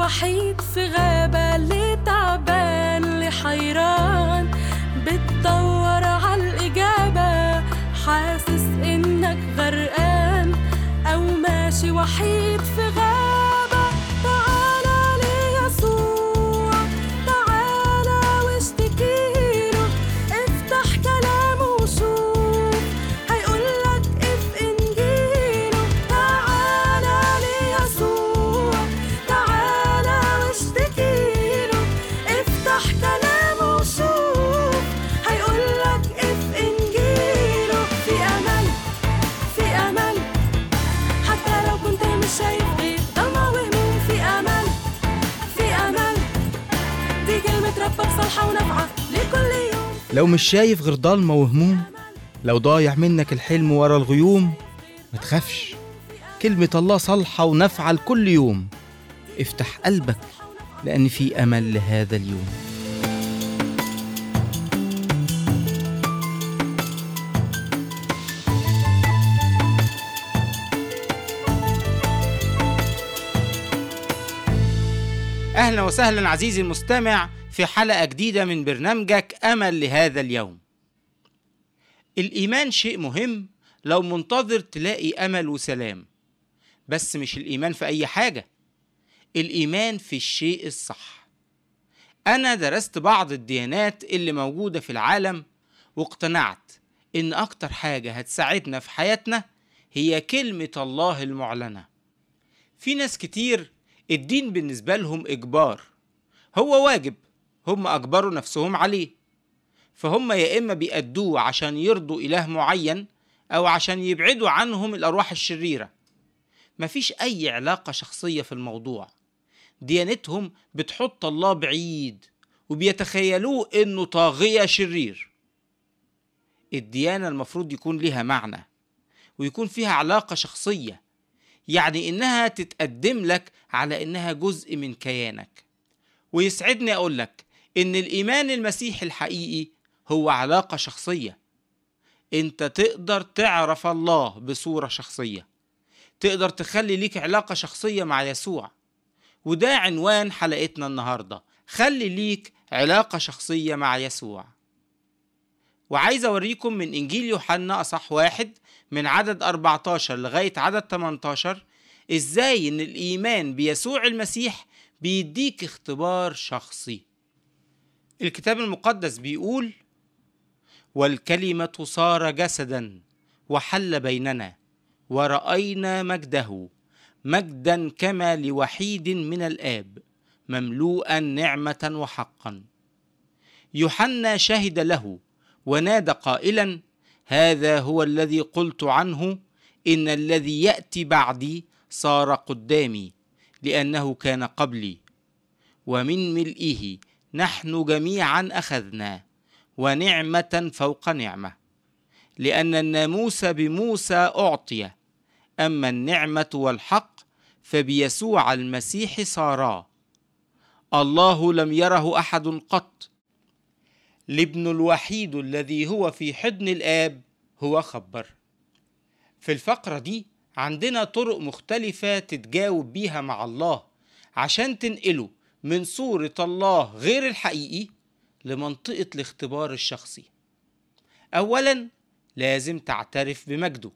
وحيد في غابة اللي تعبان اللي حيران بتدور عالإجابة حاسس إنك غرقان أو ماشي وحيد في غابة تعالى ليسوع تعالى واشتكيله افتح كلامه وشوف هيقولك اف انجيله تعالى ليسوع تعالى واشتكيله افتح كلامه وشوف هيقولك اف انجيله في امل في امل حتى لو كنت مش شايف غير ضلمة وهموم في امل في امل دي كلمة ربك صالحة ونافعة لكل يوم لو مش شايف غير ضلمة وهموم لو ضايع منك الحلم ورا الغيوم ما تخافش كلمة الله صالحة ونافعة لكل يوم افتح قلبك لأن في أمل لهذا اليوم أهلا وسهلا عزيزي المستمع في حلقة جديدة من برنامجك أمل لهذا اليوم الإيمان شيء مهم لو منتظر تلاقي أمل وسلام بس مش الإيمان في أي حاجة الإيمان في الشيء الصح أنا درست بعض الديانات اللي موجودة في العالم واقتنعت إن أكتر حاجة هتساعدنا في حياتنا هي كلمة الله المعلنة في ناس كتير الدين بالنسبة لهم إجبار هو واجب هم أجبروا نفسهم عليه فهم يا إما بيأدوه عشان يرضوا إله معين أو عشان يبعدوا عنهم الأرواح الشريرة مفيش أي علاقة شخصية في الموضوع ديانتهم بتحط الله بعيد وبيتخيلوه إنه طاغية شرير الديانة المفروض يكون ليها معنى ويكون فيها علاقة شخصية يعني إنها تتقدم لك على إنها جزء من كيانك ويسعدني أقول لك إن الإيمان المسيحي الحقيقي هو علاقة شخصية أنت تقدر تعرف الله بصورة شخصية تقدر تخلي ليك علاقة شخصية مع يسوع وده عنوان حلقتنا النهاردة خلي ليك علاقة شخصية مع يسوع وعايز أوريكم من إنجيل يوحنا أصح واحد من عدد 14 لغاية عدد 18 إزاي إن الإيمان بيسوع المسيح بيديك اختبار شخصي الكتاب المقدس بيقول والكلمة صار جسدا وحل بيننا ورأينا مجده مجدا كما لوحيد من الآب مملوءا نعمة وحقا يوحنا شهد له ونادى قائلا هذا هو الذي قلت عنه إن الذي يأتي بعدي صار قدامي لأنه كان قبلي ومن ملئه نحن جميعا أخذنا ونعمة فوق نعمة لأن الناموس بموسى أعطي أما النعمة والحق فبيسوع المسيح صارا الله لم يره أحد قط الابن الوحيد الذي هو في حضن الآب هو خبر في الفقرة دي عندنا طرق مختلفة تتجاوب بيها مع الله عشان تنقله من صورة الله غير الحقيقي لمنطقة الاختبار الشخصي أولا لازم تعترف بمجده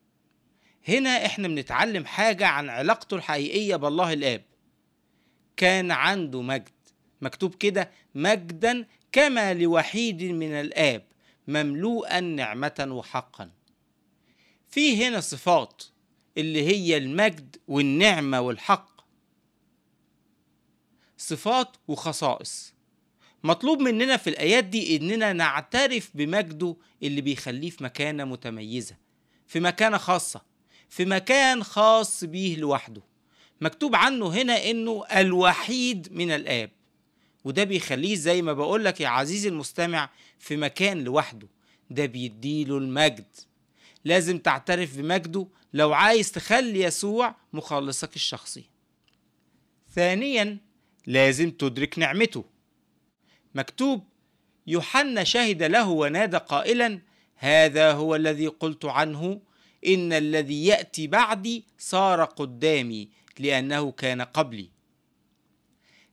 هنا احنا بنتعلم حاجة عن علاقته الحقيقية بالله الآب كان عنده مجد مكتوب كده مجدا كما لوحيد من الآب مملوءا نعمة وحقا في هنا صفات اللي هي المجد والنعمة والحق صفات وخصائص مطلوب مننا في الآيات دي إننا نعترف بمجده اللي بيخليه في مكانة متميزة في مكانة خاصة في مكان خاص بيه لوحده مكتوب عنه هنا إنه الوحيد من الآب وده بيخليه زي ما بقولك يا عزيزي المستمع في مكان لوحده ده بيديله المجد لازم تعترف بمجده لو عايز تخلي يسوع مخلصك الشخصي ثانيا لازم تدرك نعمته مكتوب يوحنا شهد له ونادى قائلا هذا هو الذي قلت عنه ان الذي ياتي بعدي صار قدامي لانه كان قبلي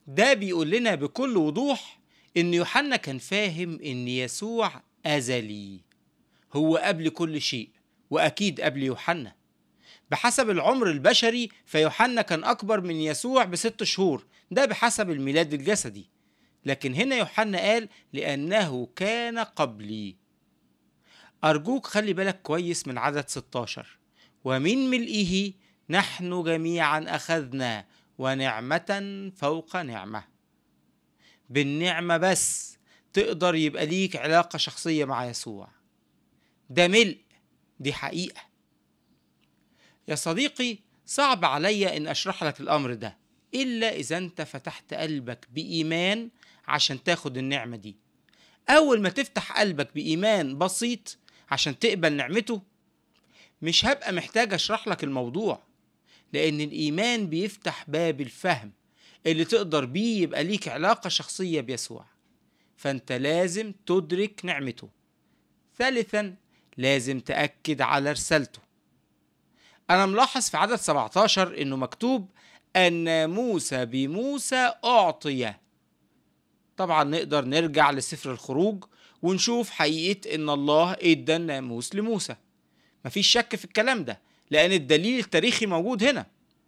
ده بيقول لنا بكل وضوح إن يوحنا كان فاهم إن يسوع أزلي هو قبل كل شيء وأكيد قبل يوحنا بحسب العمر البشري فيوحنا كان أكبر من يسوع بست شهور ده بحسب الميلاد الجسدي لكن هنا يوحنا قال لأنه كان قبلي أرجوك خلي بالك كويس من عدد 16 ومن ملئه نحن جميعا أخذنا ونعمة فوق نعمة بالنعمة بس تقدر يبقى ليك علاقة شخصية مع يسوع ده ملء دي حقيقة يا صديقي صعب عليا ان اشرح لك الامر ده الا اذا انت فتحت قلبك بايمان عشان تاخد النعمة دي اول ما تفتح قلبك بايمان بسيط عشان تقبل نعمته مش هبقى محتاج اشرح لك الموضوع لان الايمان بيفتح باب الفهم اللي تقدر بيه يبقى ليك علاقة شخصية بيسوع فانت لازم تدرك نعمته ثالثا لازم تأكد على رسالته أنا ملاحظ في عدد 17 إنه مكتوب أن موسى بموسى أعطي طبعا نقدر نرجع لسفر الخروج ونشوف حقيقة إن الله إدى الناموس لموسى مفيش شك في الكلام ده لأن الدليل التاريخي موجود هنا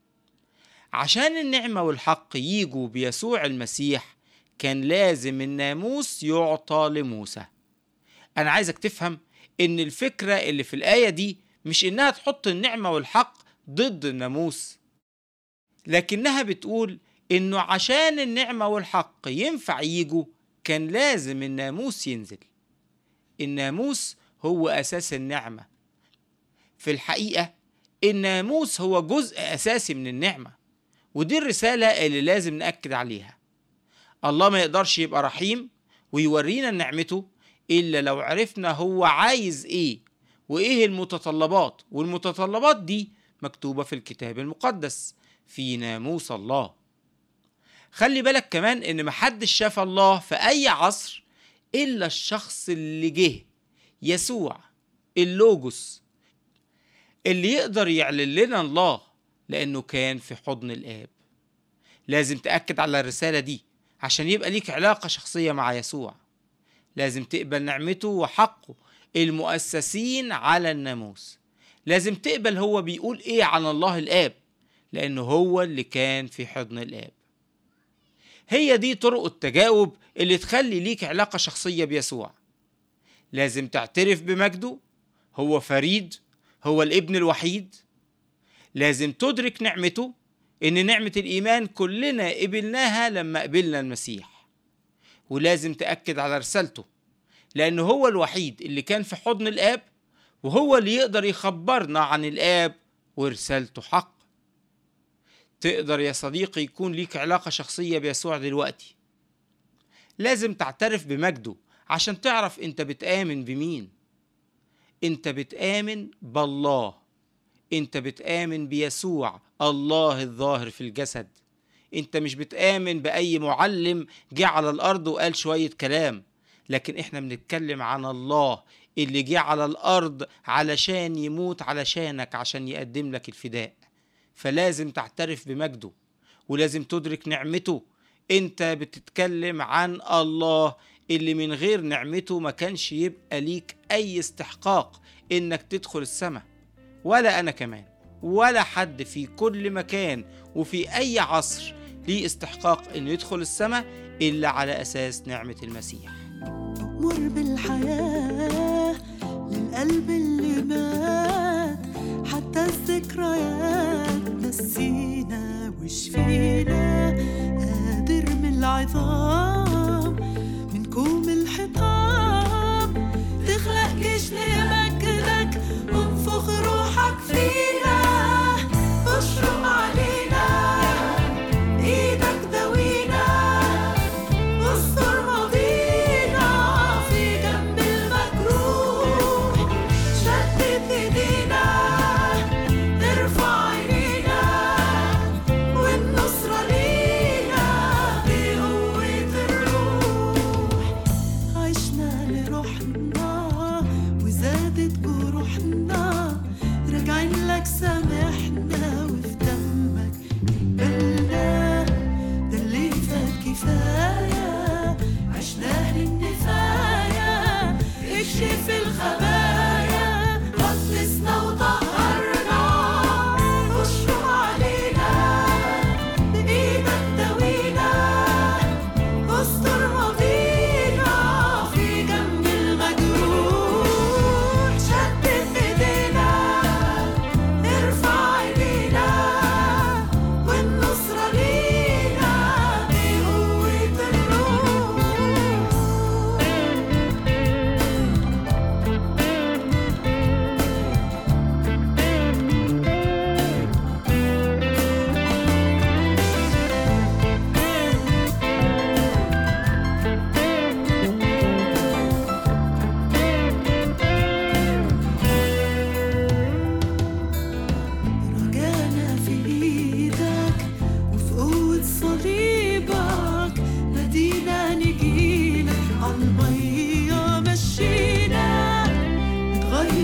عشان النعمة والحق يجوا بيسوع المسيح كان لازم الناموس يعطى لموسى أنا عايزك تفهم إن الفكرة اللي في الآية دي مش إنها تحط النعمة والحق ضد الناموس لكنها بتقول إنه عشان النعمة والحق ينفع يجوا كان لازم الناموس ينزل الناموس هو أساس النعمة في الحقيقة الناموس هو جزء أساسي من النعمة ودي الرسالة اللي لازم نأكد عليها الله ما يقدرش يبقى رحيم ويورينا نعمته إلا لو عرفنا هو عايز إيه وإيه المتطلبات والمتطلبات دي مكتوبة في الكتاب المقدس في ناموس الله خلي بالك كمان إن محدش شاف الله في أي عصر إلا الشخص اللي جه يسوع اللوجوس اللي يقدر يعلن لنا الله لأنه كان في حضن الآب لازم تأكد على الرسالة دي عشان يبقى ليك علاقة شخصية مع يسوع لازم تقبل نعمته وحقه المؤسسين على الناموس لازم تقبل هو بيقول ايه عن الله الآب لأنه هو اللي كان في حضن الآب هي دي طرق التجاوب اللي تخلي ليك علاقة شخصية بيسوع لازم تعترف بمجده هو فريد هو الابن الوحيد لازم تدرك نعمته ان نعمة الايمان كلنا قبلناها لما قبلنا المسيح ولازم تأكد على رسالته لأنه هو الوحيد اللي كان في حضن الآب وهو اللي يقدر يخبرنا عن الآب ورسالته حق تقدر يا صديقي يكون ليك علاقة شخصية بيسوع دلوقتي لازم تعترف بمجده عشان تعرف انت بتآمن بمين انت بتآمن بالله انت بتآمن بيسوع الله الظاهر في الجسد انت مش بتآمن بأي معلم جه على الأرض وقال شوية كلام لكن احنا بنتكلم عن الله اللي جه على الأرض علشان يموت علشانك عشان يقدم لك الفداء فلازم تعترف بمجده ولازم تدرك نعمته انت بتتكلم عن الله اللي من غير نعمته ما كانش يبقى ليك اي استحقاق انك تدخل السماء ولا انا كمان ولا حد في كل مكان وفي اي عصر ليه استحقاق انه يدخل السماء الا على اساس نعمه المسيح مر بالحياة للقلب اللي مات حتى الذكريات نسينا وشفينا قادر من العظام من كوم الحطام تخلق جيش لمجدك وانفخ روحك فينا اشرب علينا ايدك دوينا واستر ماضينا في جنب المجروح شدد ايدينا ارفع عينينا والنصرة لينا بقوة الروح عشنا لروحنا وزادت جروحنا راجعين لك سامحنا وفي دمك قبلنا ده اللي فات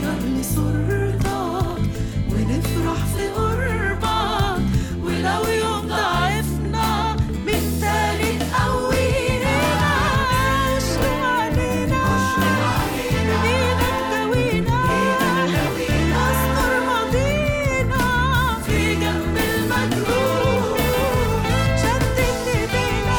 نحضر لصورتك ونفرح في قربك ولو يوم ضعفنا من تاني تقوينا اشرق علينا ايدك داوينا استر ماضينا في جنب المجروح شدد ايدينا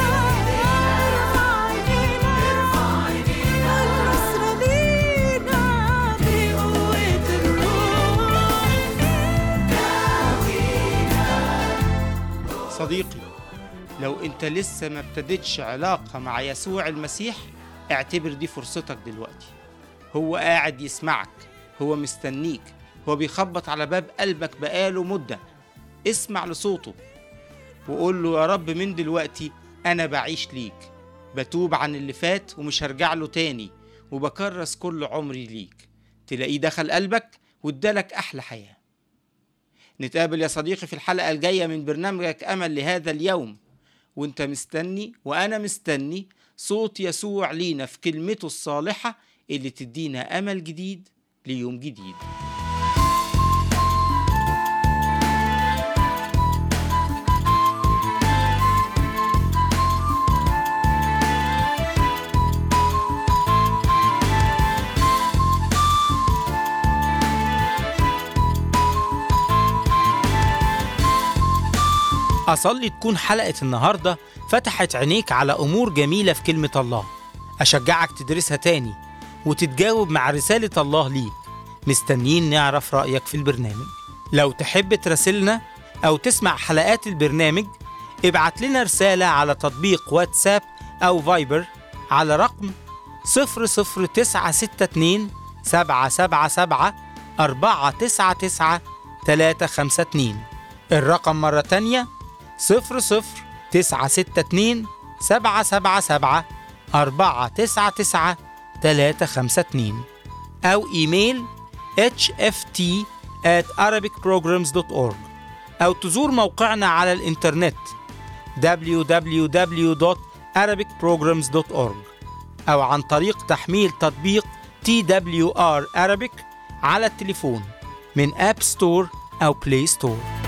ارفع عينينا النصر لينا بقوة الروح صديقي لو انت لسه ما ابتدتش علاقة مع يسوع المسيح اعتبر دي فرصتك دلوقتي هو قاعد يسمعك هو مستنيك هو بيخبط على باب قلبك بقاله مدة اسمع لصوته وقول له يا رب من دلوقتي أنا بعيش ليك بتوب عن اللي فات ومش هرجع له تاني وبكرس كل عمري ليك تلاقيه دخل قلبك وادالك أحلى حياة نتقابل يا صديقي في الحلقة الجاية من برنامجك أمل لهذا اليوم وانت مستني وأنا مستني صوت يسوع لينا في كلمته الصالحة اللي تدينا أمل جديد ليوم جديد أصلي تكون حلقة النهاردة فتحت عينيك على أمور جميلة في كلمة الله أشجعك تدرسها تاني وتتجاوب مع رسالة الله ليك مستنيين نعرف رأيك في البرنامج لو تحب تراسلنا أو تسمع حلقات البرنامج ابعت لنا رسالة على تطبيق واتساب أو فايبر على رقم 00962 777 499 352 الرقم مرة تانية صفر صفر تسعة ستة اتنين سبعة سبعة سبعة أربعة تسعة تسعة تلاتة خمسة اتنين أو إيميل hft at arabicprograms.org أو تزور موقعنا على الإنترنت www.arabicprograms.org أو عن طريق تحميل تطبيق TWR Arabic على التليفون من أب ستور أو بلاي ستور